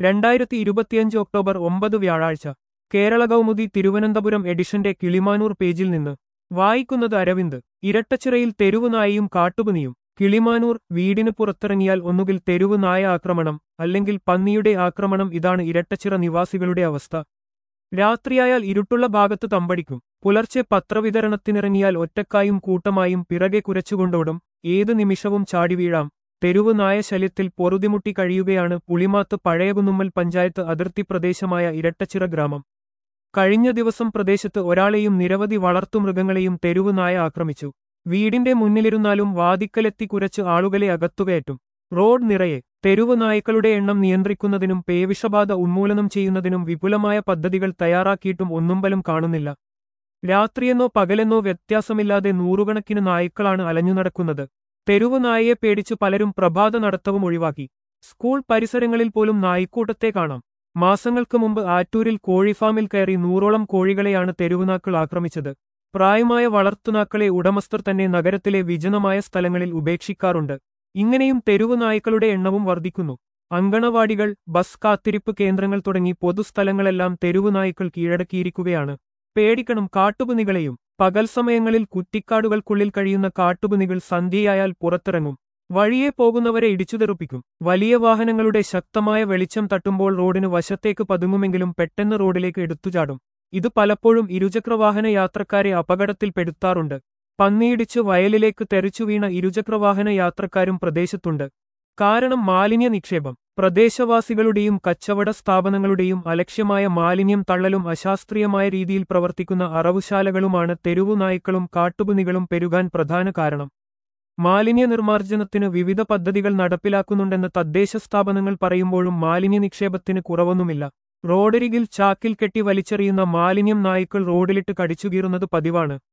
രണ്ടായിരത്തി ഇരുപത്തിയഞ്ച് ഒക്ടോബർ ഒമ്പത് വ്യാഴാഴ്ച കേരള കൗമുദി തിരുവനന്തപുരം എഡിഷന്റെ കിളിമാനൂർ പേജിൽ നിന്ന് വായിക്കുന്നത് അരവിന്ദ് ഇരട്ടച്ചിറയിൽ തെരുവുനായയും കാട്ടുപനിയും കിളിമാനൂർ വീടിന് പുറത്തിറങ്ങിയാൽ ഒന്നുകിൽ തെരുവ് നായ ആക്രമണം അല്ലെങ്കിൽ പന്നിയുടെ ആക്രമണം ഇതാണ് ഇരട്ടച്ചിറ നിവാസികളുടെ അവസ്ഥ രാത്രിയായാൽ ഇരുട്ടുള്ള ഭാഗത്ത് തമ്പടിക്കും പുലർച്ചെ പത്രവിതരണത്തിനിറങ്ങിയാൽ ഒറ്റക്കായും കൂട്ടമായും പിറകെ കുരച്ചുകൊണ്ടോടും ഏതു നിമിഷവും ചാടി വീഴാം തെരുവ് നായ ശല്യത്തിൽ പൊറുതിമുട്ടി കഴിയുകയാണ് പുളിമാത്ത് പഴയകുന്നുമ്മൽ പഞ്ചായത്ത് അതിർത്തി പ്രദേശമായ ഇരട്ടച്ചിറ ഗ്രാമം കഴിഞ്ഞ ദിവസം പ്രദേശത്ത് ഒരാളെയും നിരവധി വളർത്തുമൃഗങ്ങളെയും തെരുവ് നായ ആക്രമിച്ചു വീടിന്റെ മുന്നിലിരുന്നാലും വാതിക്കലെത്തി കുരച്ച് ആളുകളെ അകത്തുകയറ്റും റോഡ് നിറയെ തെരുവ് നായ്ക്കളുടെ എണ്ണം നിയന്ത്രിക്കുന്നതിനും പേവിഷബാധ ഉന്മൂലനം ചെയ്യുന്നതിനും വിപുലമായ പദ്ധതികൾ തയ്യാറാക്കിയിട്ടും ഒന്നുമ്പലും കാണുന്നില്ല രാത്രിയെന്നോ പകലെന്നോ വ്യത്യാസമില്ലാതെ നൂറുകണക്കിന് നായ്ക്കളാണ് അലഞ്ഞു നടക്കുന്നത് തെരുവ് നായയെ പേടിച്ച് പലരും പ്രഭാത നടത്തവും ഒഴിവാക്കി സ്കൂൾ പരിസരങ്ങളിൽ പോലും നായ്ക്കൂട്ടത്തെ കാണാം മാസങ്ങൾക്ക് മുമ്പ് ആറ്റൂരിൽ കോഴിഫാമിൽ കയറി നൂറോളം കോഴികളെയാണ് തെരുവുനാക്കൾ ആക്രമിച്ചത് പ്രായമായ വളർത്തുനാക്കളെ ഉടമസ്ഥർ തന്നെ നഗരത്തിലെ വിജനമായ സ്ഥലങ്ങളിൽ ഉപേക്ഷിക്കാറുണ്ട് ഇങ്ങനെയും തെരുവു നായ്ക്കളുടെ എണ്ണവും വർദ്ധിക്കുന്നു അങ്കണവാടികൾ ബസ് കാത്തിരിപ്പ് കേന്ദ്രങ്ങൾ തുടങ്ങി പൊതുസ്ഥലങ്ങളെല്ലാം തെരുവു നായ്ക്കൾ കീഴടക്കിയിരിക്കുകയാണ് പേടിക്കണം കാട്ടുപുനികളെയും പകൽ സമയങ്ങളിൽ കുറ്റിക്കാടുകൾക്കുള്ളിൽ കഴിയുന്ന കാട്ടുപുനികൾ സന്ധ്യയായാൽ പുറത്തിറങ്ങും വഴിയെ പോകുന്നവരെ ഇടിച്ചുതെറുപ്പിക്കും വലിയ വാഹനങ്ങളുടെ ശക്തമായ വെളിച്ചം തട്ടുമ്പോൾ റോഡിന് വശത്തേക്ക് പതുങ്ങുമെങ്കിലും പെട്ടെന്ന് റോഡിലേക്ക് എടുത്തുചാടും ഇത് പലപ്പോഴും ഇരുചക്രവാഹന യാത്രക്കാരെ അപകടത്തിൽപ്പെടുത്താറുണ്ട് പന്നിയിടിച്ച് വയലിലേക്ക് തെറിച്ചു വീണ ഇരുചക്രവാഹന യാത്രക്കാരും പ്രദേശത്തുണ്ട് കാരണം മാലിന്യ നിക്ഷേപം പ്രദേശവാസികളുടെയും കച്ചവട സ്ഥാപനങ്ങളുടെയും അലക്ഷ്യമായ മാലിന്യം തള്ളലും അശാസ്ത്രീയമായ രീതിയിൽ പ്രവർത്തിക്കുന്ന അറവുശാലകളുമാണ് തെരുവു നായ്ക്കളും കാട്ടുപുനികളും പെരുകാൻ പ്രധാന കാരണം മാലിന്യ നിർമ്മാർജ്ജനത്തിന് വിവിധ പദ്ധതികൾ നടപ്പിലാക്കുന്നുണ്ടെന്ന് തദ്ദേശ സ്ഥാപനങ്ങൾ പറയുമ്പോഴും മാലിന്യ നിക്ഷേപത്തിന് കുറവൊന്നുമില്ല റോഡരികിൽ ചാക്കിൽ കെട്ടി വലിച്ചെറിയുന്ന മാലിന്യം നായ്ക്കൾ റോഡിലിട്ട് കടിച്ചുകീറുന്നത് പതിവാണ്